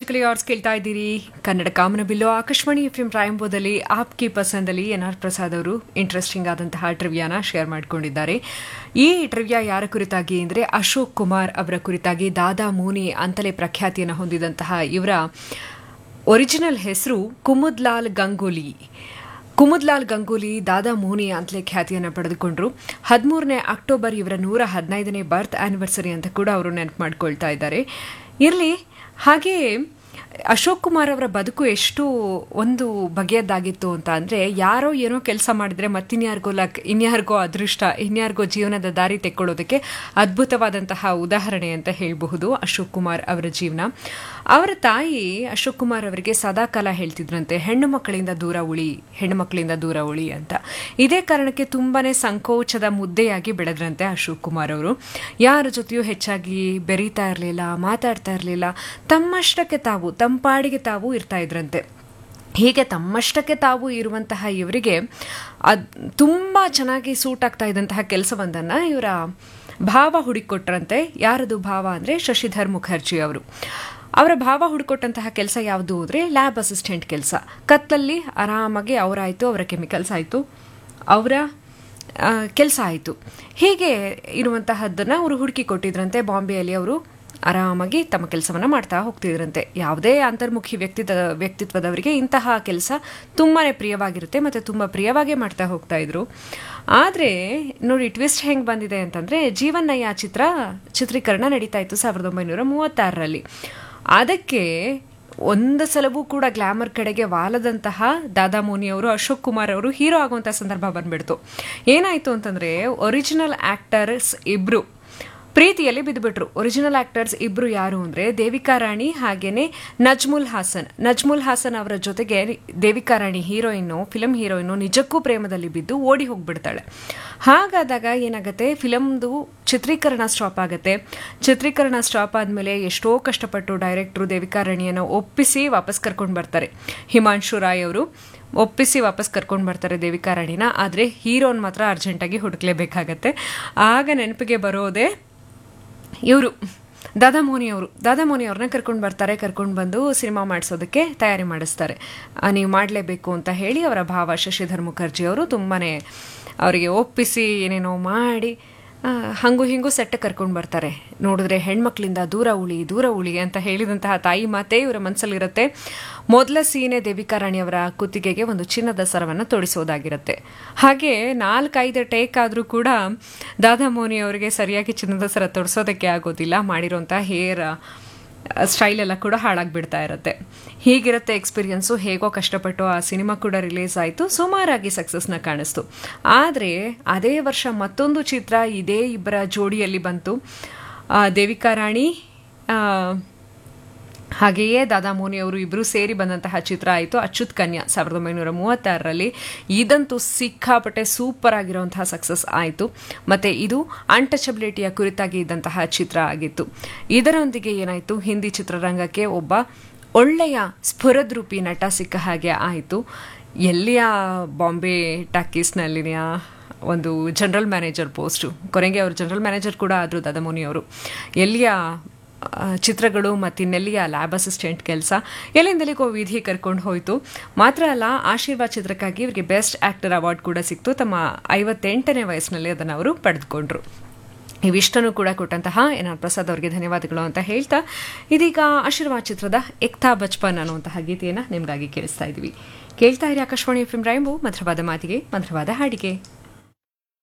magically arts ಕೇಳ್ತಾ ಇದ್ದೀರಿ ಕನ್ನಡ ಕಾಮನ ಬಿಲ್ಲು ಆಕಾಶವಾಣಿ ಎಫ್ ಎಂ ರಾಯಂಬೋದಲ್ಲಿ ಆಪ್ಕಿ ಪಸಂದಲ್ಲಿ ಎನ್ ಆರ್ ಪ್ರಸಾದ್ ಅವರು ಇಂಟ್ರೆಸ್ಟಿಂಗ್ ಆದಂತಹ ಟ್ರಿವ್ಯಾನ ಶೇರ್ ಮಾಡಿಕೊಂಡಿದ್ದಾರೆ ಈ ಟ್ರಿವ್ಯಾ ಯಾರ ಕುರಿತಾಗಿ ಅಂದರೆ ಅಶೋಕ್ ಕುಮಾರ್ ಅವರ ಕುರಿತಾಗಿ ದಾದಾ ಮೂನಿ ಅಂತಲೇ ಪ್ರಖ್ಯಾತಿಯನ್ನು ಹೊಂದಿದಂತಹ ಇವರ ಒರಿಜಿನಲ್ ಹೆಸರು ಕುಮುದ್ಲಾಲ್ ಗಂಗೂಲಿ ಕುಮುದ್ಲಾಲ್ ಗಂಗೂಲಿ ದಾದಾ ಮೋನಿ ಅಂತಲೇ ಖ್ಯಾತಿಯನ್ನು ಪಡೆದುಕೊಂಡ್ರು ಹದಿಮೂರನೇ ಅಕ್ಟೋಬರ್ ಇವರ ನೂರ ಹದಿನೈದನೇ ಬರ್ತ್ ಆನಿವರ್ಸರಿ ಅಂತ ಕೂಡ ಅವರು ನೆನಪು ಮಾಡ್ಕೊಳ್ತಾ ಇದ್ದಾರೆ ಇರಲಿ ಹಾಗೆಯೇ ಅಶೋಕ್ ಕುಮಾರ್ ಅವರ ಬದುಕು ಎಷ್ಟು ಒಂದು ಬಗೆಯದ್ದಾಗಿತ್ತು ಅಂತ ಅಂದರೆ ಯಾರೋ ಏನೋ ಕೆಲಸ ಮಾಡಿದ್ರೆ ಮತ್ತಿನ್ಯಾರಿಗೋ ಲಕ್ ಇನ್ಯಾರಿಗೋ ಅದೃಷ್ಟ ಇನ್ಯಾರಿಗೋ ಜೀವನದ ದಾರಿ ತೆಕ್ಕೊಳ್ಳೋದಕ್ಕೆ ಅದ್ಭುತವಾದಂತಹ ಉದಾಹರಣೆ ಅಂತ ಹೇಳಬಹುದು ಅಶೋಕ್ ಕುಮಾರ್ ಅವರ ಜೀವನ ಅವರ ತಾಯಿ ಅಶೋಕ್ ಕುಮಾರ್ ಅವರಿಗೆ ಸದಾಕಾಲ ಹೇಳ್ತಿದ್ರಂತೆ ಹೆಣ್ಣು ಮಕ್ಕಳಿಂದ ದೂರ ಉಳಿ ಹೆಣ್ಣು ಮಕ್ಕಳಿಂದ ದೂರ ಉಳಿ ಅಂತ ಇದೇ ಕಾರಣಕ್ಕೆ ತುಂಬಾನೇ ಸಂಕೋಚದ ಮುದ್ದೆಯಾಗಿ ಬೆಳೆದ್ರಂತೆ ಅಶೋಕ್ ಕುಮಾರ್ ಅವರು ಯಾರ ಜೊತೆಯೂ ಹೆಚ್ಚಾಗಿ ಬೆರೀತಾ ಇರಲಿಲ್ಲ ಮಾತಾಡ್ತಾ ಇರಲಿಲ್ಲ ತಮ್ಮಷ್ಟಕ್ಕೆ ತಾವು ತಂಪಾಡಿಗೆ ತಾವು ಇರ್ತಾ ಇದ್ರಂತೆ ಹೀಗೆ ತಮ್ಮಷ್ಟಕ್ಕೆ ತಾವು ಇರುವಂತಹ ಇವರಿಗೆ ಅದು ತುಂಬ ಚೆನ್ನಾಗಿ ಸೂಟ್ ಆಗ್ತಾ ಇದ್ದಂತಹ ಕೆಲಸವೊಂದನ್ನು ಇವರ ಭಾವ ಹುಡುಕೊಟ್ರಂತೆ ಯಾರದು ಭಾವ ಅಂದರೆ ಶಶಿಧರ್ ಮುಖರ್ಜಿ ಅವರು ಅವರ ಭಾವ ಹುಡುಕೊಟ್ಟಂತಹ ಕೆಲಸ ಯಾವುದು ಅಂದರೆ ಲ್ಯಾಬ್ ಅಸಿಸ್ಟೆಂಟ್ ಕೆಲಸ ಕತ್ತಲ್ಲಿ ಆರಾಮಾಗಿ ಅವರಾಯಿತು ಅವರ ಕೆಮಿಕಲ್ಸ್ ಆಯಿತು ಅವರ ಕೆಲಸ ಆಯಿತು ಹೀಗೆ ಇರುವಂತಹದ್ದನ್ನು ಅವರು ಹುಡುಕಿ ಕೊಟ್ಟಿದ್ರಂತೆ ಬಾಂಬೆಯಲ್ಲಿ ಅವರು ಆರಾಮಾಗಿ ತಮ್ಮ ಕೆಲಸವನ್ನು ಮಾಡ್ತಾ ಹೋಗ್ತಿದ್ರಂತೆ ಯಾವುದೇ ಅಂತರ್ಮುಖಿ ವ್ಯಕ್ತಿತ್ವ ವ್ಯಕ್ತಿತ್ವದವರಿಗೆ ಇಂತಹ ಕೆಲಸ ತುಂಬಾ ಪ್ರಿಯವಾಗಿರುತ್ತೆ ಮತ್ತು ತುಂಬ ಪ್ರಿಯವಾಗೇ ಮಾಡ್ತಾ ಹೋಗ್ತಾ ಇದ್ರು ಆದರೆ ನೋಡಿ ಟ್ವಿಸ್ಟ್ ಹೆಂಗೆ ಬಂದಿದೆ ಅಂತಂದರೆ ಜೀವನ್ನಯ್ಯ ಚಿತ್ರ ಚಿತ್ರೀಕರಣ ನಡೀತಾ ಇತ್ತು ಸಾವಿರದ ಒಂಬೈನೂರ ಮೂವತ್ತಾರರಲ್ಲಿ ಅದಕ್ಕೆ ಒಂದು ಸಲವೂ ಕೂಡ ಗ್ಲಾಮರ್ ಕಡೆಗೆ ವಾಲದಂತಹ ದಾದಾ ಮೋನಿ ಅವರು ಅಶೋಕ್ ಕುಮಾರ್ ಅವರು ಹೀರೋ ಆಗುವಂಥ ಸಂದರ್ಭ ಬಂದ್ಬಿಡ್ತು ಏನಾಯಿತು ಅಂತಂದರೆ ಒರಿಜಿನಲ್ ಆ್ಯಕ್ಟರ್ಸ್ ಇಬ್ಬರು ಪ್ರೀತಿಯಲ್ಲಿ ಬಿದ್ದುಬಿಟ್ರು ಒರಿಜಿನಲ್ ಆಕ್ಟರ್ಸ್ ಇಬ್ರು ಯಾರು ಅಂದರೆ ದೇವಿಕಾ ರಾಣಿ ಹಾಗೇನೆ ನಜ್ಮುಲ್ ಹಾಸನ್ ನಜ್ಮುಲ್ ಹಾಸನ್ ಅವರ ಜೊತೆಗೆ Devika Rani heroine film heroine ನಿಜಕ್ಕೂ ಪ್ರೇಮದಲ್ಲಿ ಬಿದ್ದು ಓಡಿ ಹೋಗ್ಬಿಡ್ತಾಳೆ ಹಾಗಾದಾಗ ಏನಾಗುತ್ತೆ ಫಿಲಮ್ದು ಚಿತ್ರೀಕರಣ ಸ್ಟಾಪ್ ಆಗುತ್ತೆ ಚಿತ್ರೀಕರಣ ಸ್ಟಾಪ್ ಆದಮೇಲೆ ಎಷ್ಟೋ ಕಷ್ಟಪಟ್ಟು ಡೈರೆಕ್ಟ್ರು ದೇವಿಕಾ ರಾಣಿಯನ್ನು ಒಪ್ಪಿಸಿ ವಾಪಸ್ ಕರ್ಕೊಂಡು ಬರ್ತಾರೆ ಹಿಮಾಂಶು ರಾಯ್ ಅವರು ಒಪ್ಪಿಸಿ ವಾಪಸ್ ಕರ್ಕೊಂಡು ಬರ್ತಾರೆ ದೇವಿಕಾ ರಾಣಿನ ಆದರೆ ಹೀರೋನ್ ಮಾತ್ರ ಅರ್ಜೆಂಟಾಗಿ ಹುಡುಕ್ಲೇಬೇಕಾಗತ್ತೆ ಆಗ ನೆನಪಿಗೆ ಬರೋದೇ ಇವರು ದಾದಾಮೋನಿ ಅವರು ದಾದಾಮೋನಿ ಅವ್ರನ್ನ ಕರ್ಕೊಂಡು ಬರ್ತಾರೆ ಕರ್ಕೊಂಡು ಬಂದು ಸಿನಿಮಾ ಮಾಡಿಸೋದಕ್ಕೆ ತಯಾರಿ ಮಾಡಿಸ್ತಾರೆ ನೀವು ಮಾಡಲೇಬೇಕು ಅಂತ ಹೇಳಿ ಅವರ ಭಾವ ಶಶಿಧರ್ ಮುಖರ್ಜಿ ಅವರು ತುಂಬಾ ಅವರಿಗೆ ಒಪ್ಪಿಸಿ ಏನೇನೋ ಮಾಡಿ ಹಂಗು ಹಿಂಗೂ ಸೆಟ್ಟ ಕರ್ಕೊಂಡು ಬರ್ತಾರೆ ನೋಡಿದ್ರೆ ಹೆಣ್ಮಕ್ಳಿಂದ ದೂರ ಉಳಿ ದೂರ ಉಳಿ ಅಂತ ಹೇಳಿದಂತಹ ತಾಯಿ ಮಾತೇ ಇವರ ಮನಸ್ಸಲ್ಲಿರುತ್ತೆ ಮೊದಲ ಸೀನೆ ದೇವಿಕಾ ರಾಣಿಯವರ ಕುತ್ತಿಗೆಗೆ ಒಂದು ಚಿನ್ನದ ಸರವನ್ನು ತೊಡಿಸೋದಾಗಿರುತ್ತೆ ಹಾಗೆ ನಾಲ್ಕೈದು ಟೇಕ್ ಆದರೂ ಕೂಡ ದಾದಾ ಮೋನಿ ಅವರಿಗೆ ಸರಿಯಾಗಿ ಚಿನ್ನದ ಸರ ತೊಡಿಸೋದಕ್ಕೆ ಆಗೋದಿಲ್ಲ ಮಾಡಿರೋಂಥ ಹೇರ್ ಸ್ಟೈಲ್ ಎಲ್ಲ ಕೂಡ ಹಾಳಾಗಿಬಿಡ್ತಾ ಇರುತ್ತೆ ಹೀಗಿರುತ್ತೆ ಎಕ್ಸ್ಪೀರಿಯನ್ಸು ಹೇಗೋ ಕಷ್ಟಪಟ್ಟು ಆ ಸಿನಿಮಾ ಕೂಡ ರಿಲೀಸ್ ಆಯಿತು ಸುಮಾರಾಗಿ ಸಕ್ಸಸ್ನ ಕಾಣಿಸ್ತು ಆದರೆ ಅದೇ ವರ್ಷ ಮತ್ತೊಂದು ಚಿತ್ರ ಇದೇ ಇಬ್ಬರ ಜೋಡಿಯಲ್ಲಿ ಬಂತು ದೇವಿಕಾ ರಾಣಿ ಹಾಗೆಯೇ ದಾದಾ ಮೋನಿ ಅವರು ಇಬ್ಬರು ಸೇರಿ ಬಂದಂತಹ ಚಿತ್ರ ಆಯಿತು ಅಚ್ಯುತ್ ಕನ್ಯಾ ಸಾವಿರದ ಒಂಬೈನೂರ ಮೂವತ್ತಾರರಲ್ಲಿ ಇದಂತೂ ಸಿಕ್ಕಾಪಟ್ಟೆ ಸೂಪರ್ ಆಗಿರುವಂತಹ ಸಕ್ಸಸ್ ಆಯಿತು ಮತ್ತು ಇದು ಅನ್ಟಚಬಿಲಿಟಿಯ ಕುರಿತಾಗಿ ಇದ್ದಂತಹ ಚಿತ್ರ ಆಗಿತ್ತು ಇದರೊಂದಿಗೆ ಏನಾಯಿತು ಹಿಂದಿ ಚಿತ್ರರಂಗಕ್ಕೆ ಒಬ್ಬ ಒಳ್ಳೆಯ ಸ್ಫುರದ್ರೂಪಿ ನಟ ಸಿಕ್ಕ ಹಾಗೆ ಆಯಿತು ಎಲ್ಲಿಯ ಬಾಂಬೆ ಟಾಕೀಸ್ನಲ್ಲಿನ ಒಂದು ಜನರಲ್ ಮ್ಯಾನೇಜರ್ ಪೋಸ್ಟು ಕೊನೆಗೆ ಅವರು ಜನರಲ್ ಮ್ಯಾನೇಜರ್ ಕೂಡ ಆದರು ದಾದಾಮೋನಿ ಅವರು ಎಲ್ಲಿಯ ಚಿತ್ರಗಳು ಮತ್ತು ಇನ್ನೆಲ್ಲಿಯ ಲ್ಯಾಬ್ ಅಸಿಸ್ಟೆಂಟ್ ಕೆಲಸ ಎಲ್ಲಿಂದಲಿಗೋ ವಿಧಿ ಕರ್ಕೊಂಡು ಹೋಯಿತು ಮಾತ್ರ ಅಲ್ಲ ಆಶೀರ್ವಾದ್ ಚಿತ್ರಕ್ಕಾಗಿ ಇವರಿಗೆ ಬೆಸ್ಟ್ ಆ್ಯಕ್ಟರ್ ಅವಾರ್ಡ್ ಕೂಡ ಸಿಕ್ತು ತಮ್ಮ ಐವತ್ತೆಂಟನೇ ವಯಸ್ಸಿನಲ್ಲಿ ಅದನ್ನು ಅವರು ಪಡೆದುಕೊಂಡ್ರು ಇವಿಷ್ಟನ್ನು ಕೂಡ ಕೊಟ್ಟಂತಹ ಎನ್ ಆರ್ ಪ್ರಸಾದ್ ಅವರಿಗೆ ಧನ್ಯವಾದಗಳು ಅಂತ ಹೇಳ್ತಾ ಇದೀಗ ಆಶೀರ್ವಾದ್ ಚಿತ್ರದ ಎಕ್ತಾ ಬಚ್ಪನ್ ಅನ್ನುವಂತಹ ಗೀತೆಯನ್ನು ನಿಮಗಾಗಿ ಕೇಳಿಸ್ತಾ ಇದ್ವಿ ಕೇಳ್ತಾ ಇರಿ ಆಕಾಶವಾಣಿ ಎಫ್ ಎಂ ರೈಂಬು ಮಧುರವಾದ ಮಾತಿಗೆ ಮಧುರವಾದ ಹಾಡಿಗೆ